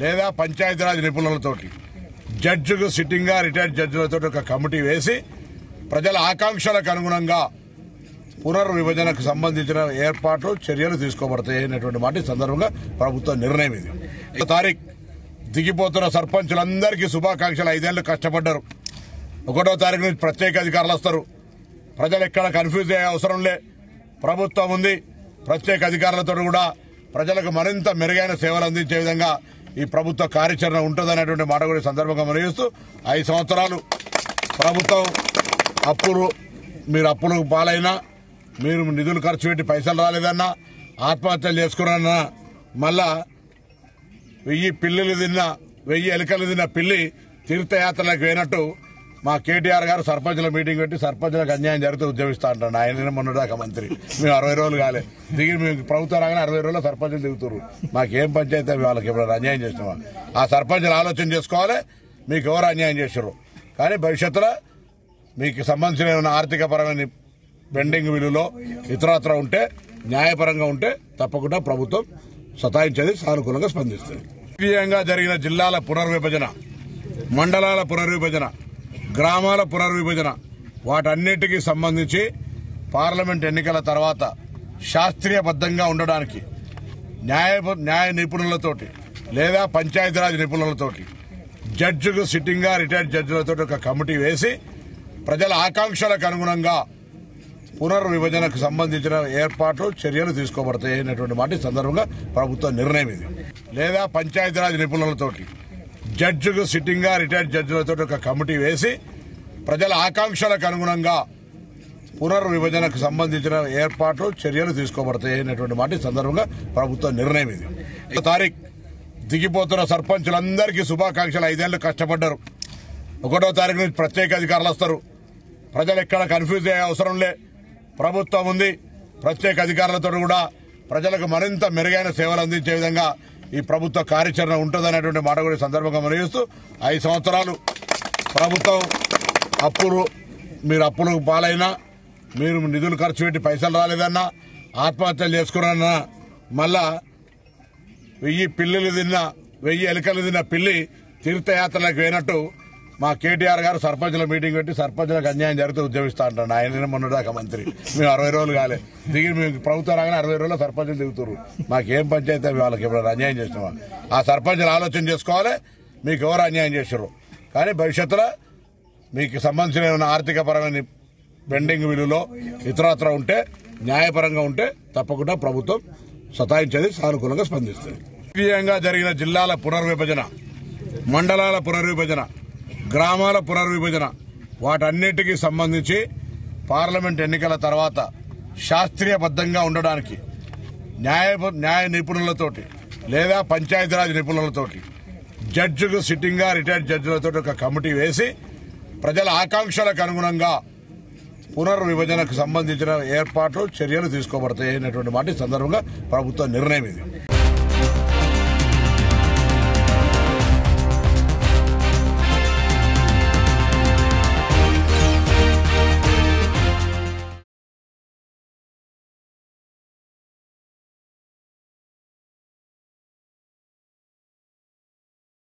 లేదా పంచాయతీరాజ్ నిపుణులతోటి జడ్జికు సిట్టింగ్గా రిటైర్డ్ జడ్జిలతో ఒక కమిటీ వేసి ప్రజల ఆకాంక్షలకు అనుగుణంగా పునర్విభజనకు సంబంధించిన ఏర్పాట్లు చర్యలు తీసుకోబడతాయి అనేటువంటి మాట ఈ సందర్భంగా ప్రభుత్వ నిర్ణయం ఇది ఈ తారీఖు దిగిపోతున్న సర్పంచులందరికీ శుభాకాంక్షలు ఐదేళ్లు కష్టపడ్డారు ఒకటో తారీఖు నుంచి ప్రత్యేక అధికారులు వస్తారు ప్రజలు ఎక్కడ కన్ఫ్యూజ్ అయ్యే అవసరం లే ప్రభుత్వం ఉంది ప్రత్యేక అధికారులతో కూడా ప్రజలకు మరింత మెరుగైన సేవలు అందించే విధంగా ఈ ప్రభుత్వ కార్యాచరణ ఉంటుందనేటువంటి మాట కూడా ఈ సందర్భంగా మనగిస్తూ ఐదు సంవత్సరాలు ప్రభుత్వం అప్పులు మీరు అప్పులు పాలైనా మీరు నిధులు ఖర్చు పెట్టి పైసలు రాలేదన్నా ఆత్మహత్యలు చేసుకున్నా మళ్ళా వెయ్యి పిల్లులు తిన్న వెయ్యి ఎలుకలు తిన్న పిల్లి తీర్థయాత్రలకు పోయినట్టు మా కేటీఆర్ గారు సర్పంచుల మీటింగ్ పెట్టి సర్పంచులకు అన్యాయం జరిగితే ఉద్యమిస్తా అంటాడు ఆయన మొన్నదాకా మంత్రి మేము అరవై రోజులు కాలే దిగి మేము ప్రభుత్వం రాగానే అరవై రోజుల్లో సర్పంచులు దిగుతారు మాకేం పంచాయతీ అవి వాళ్ళకి ఎప్పుడైనా అన్యాయం చేసినామా ఆ సర్పంచులు ఆలోచన చేసుకోవాలి మీకు ఎవరు అన్యాయం చేశారు కానీ భవిష్యత్తులో మీకు సంబంధించిన ఏమైనా ఆర్థిక పరమైన బెండింగ్ విలువలో ఇతరత్ర ఉంటే న్యాయపరంగా ఉంటే తప్పకుండా ప్రభుత్వం సతాయించేది సానుకూలంగా స్పందిస్తుంది రాజకీయంగా జరిగిన జిల్లాల పునర్విభజన మండలాల పునర్విభజన గ్రామాల పునర్విభజన వాటన్నిటికీ సంబంధించి పార్లమెంట్ ఎన్నికల తర్వాత శాస్త్రీయబద్ధంగా ఉండడానికి న్యాయ న్యాయ నిపుణులతోటి లేదా పంచాయతీరాజ్ నిపుణులతోటి జడ్జికు సిట్టింగ్గా రిటైర్డ్ జడ్జిలతో ఒక కమిటీ వేసి ప్రజల ఆకాంక్షలకు అనుగుణంగా పునర్విభజనకు సంబంధించిన ఏర్పాట్లు చర్యలు తీసుకోబడతాయి అనేటువంటి మాట ఈ సందర్భంగా ప్రభుత్వ నిర్ణయం ఇది లేదా పంచాయతీరాజ్ నిపుణులతోటి జడ్జికు సిట్టింగ్గా రిటైర్డ్ జడ్జిలతో ఒక కమిటీ వేసి ప్రజల ఆకాంక్షలకు అనుగుణంగా పునర్విభజనకు సంబంధించిన ఏర్పాట్లు చర్యలు తీసుకోబడతాయి అనేటువంటి మాట ఈ సందర్భంగా ప్రభుత్వ నిర్ణయం ఇది ఈ తారీఖు దిగిపోతున్న సర్పంచులందరికీ శుభాకాంక్షలు ఐదేళ్లు కష్టపడ్డారు ఒకటో తారీఖు నుంచి ప్రత్యేక అధికారులు వస్తారు ప్రజలు ఎక్కడ కన్ఫ్యూజ్ అయ్యే అవసరం లే ప్రభుత్వం ఉంది ప్రత్యేక అధికారులతో కూడా ప్రజలకు మరింత మెరుగైన సేవలు అందించే విధంగా ఈ ప్రభుత్వ కార్యాచరణ ఉంటుందనేటువంటి మాట కూడా ఈ సందర్భంగా మనగిస్తూ ఐదు సంవత్సరాలు ప్రభుత్వం అప్పులు మీరు అప్పులు పాలైనా మీరు నిధులు ఖర్చు పెట్టి పైసలు రాలేదన్నా ఆత్మహత్యలు చేసుకున్నా మళ్ళా వెయ్యి పిల్లులు తిన్న వెయ్యి ఎలుకలు తిన్న పిల్లి తీర్థయాత్రలకు పోయినట్టు మా కేటీఆర్ గారు సర్పంచుల మీటింగ్ పెట్టి సర్పంచులకు అన్యాయం జరిగితే ఉద్యమిస్తా అంటాడు ఆయన మొన్నదాకా మంత్రి మేము అరవై రోజులు కాలే దిగి మేము ప్రభుత్వం రాగానే అరవై రోజుల్లో సర్పంచులు దిగుతారు మాకేం పంచాయతీ అవి వాళ్ళకి ఎప్పుడైనా అన్యాయం చేసినామా ఆ సర్పంచులు ఆలోచన చేసుకోవాలి మీకు ఎవరు అన్యాయం చేశారు కానీ భవిష్యత్తులో మీకు సంబంధించిన ఏమైనా ఆర్థిక పరమైన బెండింగ్ విలువలో ఇతరత్ర ఉంటే న్యాయపరంగా ఉంటే తప్పకుండా ప్రభుత్వం సతాయించేది సానుకూలంగా స్పందిస్తుంది రాజకీయంగా జరిగిన జిల్లాల పునర్విభజన మండలాల పునర్విభజన గ్రామాల పునర్విభజన వాటన్నిటికీ సంబంధించి పార్లమెంట్ ఎన్నికల తర్వాత శాస్త్రీయబద్ధంగా ఉండడానికి న్యాయ న్యాయ నిపుణులతోటి లేదా పంచాయతీరాజ్ నిపుణులతోటి జడ్జికు సిట్టింగ్గా రిటైర్డ్ జడ్జిలతో ఒక కమిటీ వేసి ప్రజల ఆకాంక్షలకు అనుగుణంగా పునర్విభజనకు సంబంధించిన ఏర్పాట్లు చర్యలు తీసుకోబడతాయి అనేటువంటి మాట ఈ సందర్భంగా ప్రభుత్వ నిర్ణయం ఇది